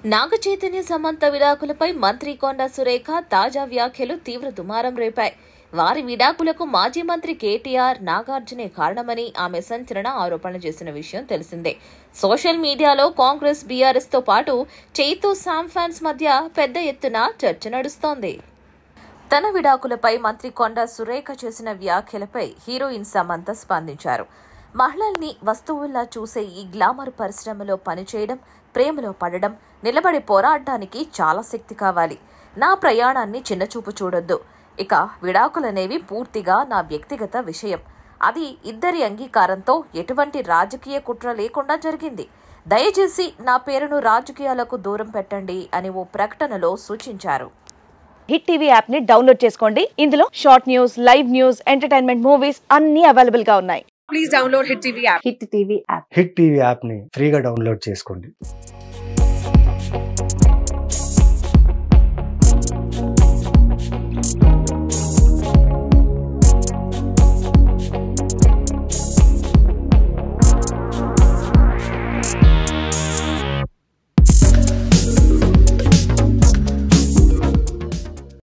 నాగ చైతన్య సమంత విడాకులపై మంత్రి కొండ సురేఖ తాజా వ్యాఖ్యలు తీవ్ర దుమారం రేపాయి వారి విడాకులకు మాజీ మంత్రి కేటీఆర్ నాగార్జునే కారణమని ఆమె సంచలన ఆరోపణలు చేసిన విషయం తెలిసిందే సోషల్ మీడియాలో కాంగ్రెస్ బీఆర్ఎస్ తో పాటు చైతూ శామ్ ఫ్యాన్స్ మధ్య పెద్ద ఎత్తున చర్చ నడుస్తోంది తన విడాకులపై మంత్రి కొండ సురేఖ చేసిన వ్యాఖ్యలపై హీరోయిన్ సమంత స్పందించారు మహిళల్ని వస్తువుల్లా చూసే ఈ గ్లామర్ పరిశ్రమలో పనిచేయడం ప్రేమలో పడడం నిలబడి పోరాడడానికి చాలా శక్తి కావాలి నా ప్రయాణాన్ని చిన్నచూపు చూడొద్దు ఇక విడాకులనేవి పూర్తిగా నా వ్యక్తిగత విషయం అది ఇద్దరి అంగీకారంతో ఎటువంటి రాజకీయ కుట్ర లేకుండా జరిగింది దయచేసి నా పేరును రాజకీయాలకు దూరం పెట్టండి అని ఓ ప్రకటనలో సూచించారు హిట్ టీవీ యాప్ ని డౌన్లోడ్ చేసుకోండి ఇందులో short news live news entertainment movies అన్ని అవైలబుల్ గా ఉన్నాయి please download Hit TV app. Hit TV app Hit TV యాప్ని ఫ్రీగా డౌన్లోడ్ చేసుకోండి